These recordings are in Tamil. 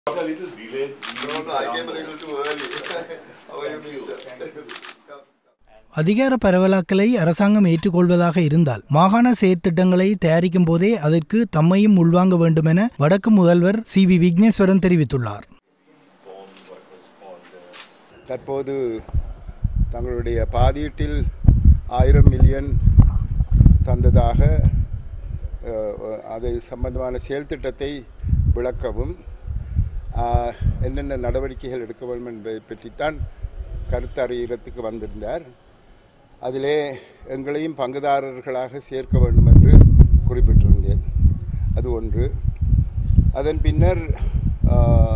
got a little delayed. No, no, I came a little too early. How are you, Minister? அதிகார பரவலாக்கலை அரசாங்கம் ஏற்றுக்கொள்வதாக இருந்தால் மாகாண செயற்திட்டங்களை தயாரிக்கும் போதே அதற்கு தம்மையும் உள்வாங்க வேண்டுமென வடக்கு முதல்வர் சி வி விக்னேஸ்வரன் தெரிவித்துள்ளார் தற்போது தங்களுடைய பாதீட்டில் ஆயிரம் மில்லியன் தந்ததாக அஹ், அது சம்பந்தமான செயல் திட்டத்தை விளக்கவும் ஆஹ், என்னென்ன நடவடிக்கைகள் எடுக்க வேண்டும் என்பதை பற்றித்தான் கருத்தறிகிறதுக்கு வந்திருந்தார் அதிலே எங்களையும் பங்குதாரர்களாக சேர்க்க வேண்டும் என்று குறிப்பிட்டிருந்தேன் அது ஒன்று அதன் பின்னர் ஆஹ்,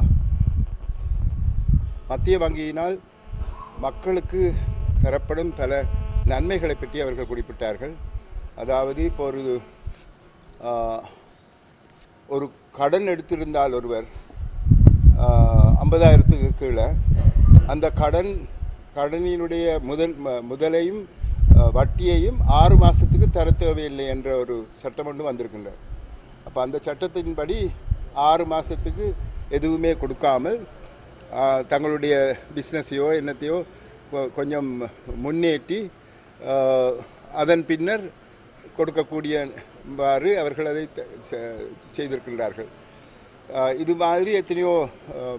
மத்திய வங்கியினால் மக்களுக்கு தரப்படும் பல நன்மைகளை பற்றி அவர்கள் குறிப்பிட்டார்கள் அதாவது இப்போ ஒரு ஆஹ், ஒரு கடன் எடுத்திருந்தால் ஒருவர் ஐம்பதாயிரத்துக்கு கீழே அந்த கடன் கடனினுடைய முதல் ம- முதலையும் ஆஹ், வட்டியையும் ஆறு மாதத்துக்கு தர தேவையில்லை என்ற ஒரு சட்டம் ஒன்று வந்திருக்கின்றது அப்போ அந்த சட்டத்தின்படி ஆறு மாதத்துக்கு எதுவுமே கொடுக்காமல் ஆஹ், தங்களுடைய பிஸ்னஸையோ என்னத்தையோ கொ- கொஞ்சம் முன்னேற்றி ஆஹ், அதன் பின்னர் கொடுக்கக்கூடியவாறு அவர்கள் அதை த- செ- செய்திருக்கின்றார்கள் ஆஹ், இது மாதிரி எத்தனையோ ஆஹ்,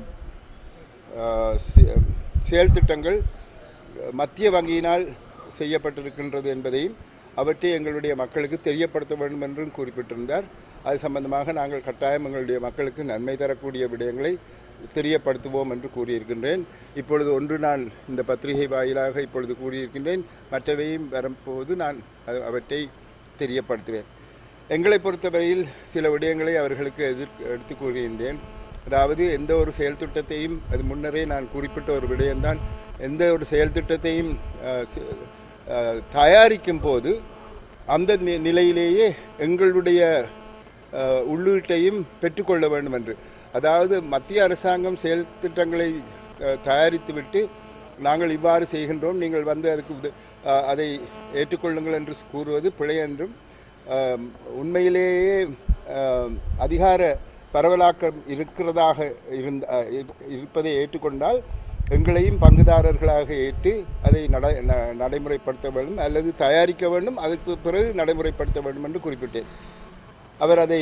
ஆஹ், செ- செயல் திட்டங்கள் மத்திய வங்கியினால் செய்யப்பட்டிருக்கின்றது என்பதையும் அவற்றை எங்களுடைய மக்களுக்கு தெரியப்படுத்த வேண்டும் என்றும் குறிப்பிட்டிருந்தார் அது சம்பந்தமாக நாங்கள் கட்டாயம் எங்களுடைய மக்களுக்கு நன்மை தரக்கூடிய விடயங்களை தெரியப்படுத்துவோம் என்று கூறியிருக்கின்றேன் இப்பொழுது ஒன்று நான் இந்த பத்திரிகை வாயிலாக இப்பொழுது கூறியிருக்கின்றேன் மற்றவையும் வரும்போது நான் அது- அவற்றை தெரியப்படுத்துவேன் எங்களை பொறுத்தவரையில் சில விடயங்களை அவர்களுக்கு எதிர் எடுத்து கூறியிருந்தேன் அதாவது எந்த ஒரு செயல் திட்டத்தையும் அது முன்னரே நான் குறிப்பிட்ட ஒரு விடயம்தான் எந்த ஒரு செயல் திட்டத்தையும் அஹ், சி- அஹ், தயாரிக்கும் போது அந்த நி- நிலையிலேயே எங்களுடைய அஹ், உள்ளீட்டையும் பெற்றுக்கொள்ள வேண்டும் என்று அதாவது மத்திய அரசாங்கம் செயல் திட்டங்களை அஹ், தயாரித்துவிட்டு நாங்கள் இவ்வாறு செய்கின்றோம் நீங்கள் வந்து அதுக்கு உத- அஹ், அதை ஏற்றுக்கொள்ளுங்கள் என்று கூறுவது பிழை என்றும் அஹ், உண்மையிலேயே அஹ், அதிகார பரவலாக்கம் இருக்கிறதாக இருந்த அஹ், இரு- இருப்பதை ஏற்றுக்கொண்டால் எங்களையும் பங்குதாரர்களாக ஏற்று அதை நட ந- நடைமுறைப்படுத்த வேண்டும் அல்லது தயாரிக்க வேண்டும் அதுக்கு பிறகு நடைமுறைப்படுத்த வேண்டும் என்று குறிப்பிட்டேன் அவர் அதை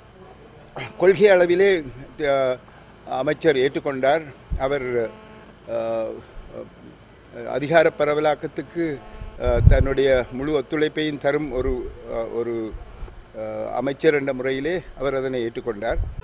கொள்கை அளவிலே அஹ், அமைச்சர் ஏற்றுக்கொண்டார் அவர் அஹ், அதிகார பரவலாக்கத்துக்கு அஹ், தன்னுடைய முழு ஒத்துழைப்பையும் தரும் ஒரு அஹ், ஒரு அஹ், அமைச்சர் என்ற முறையிலே அவர் அதனை ஏற்றுக்கொண்டார்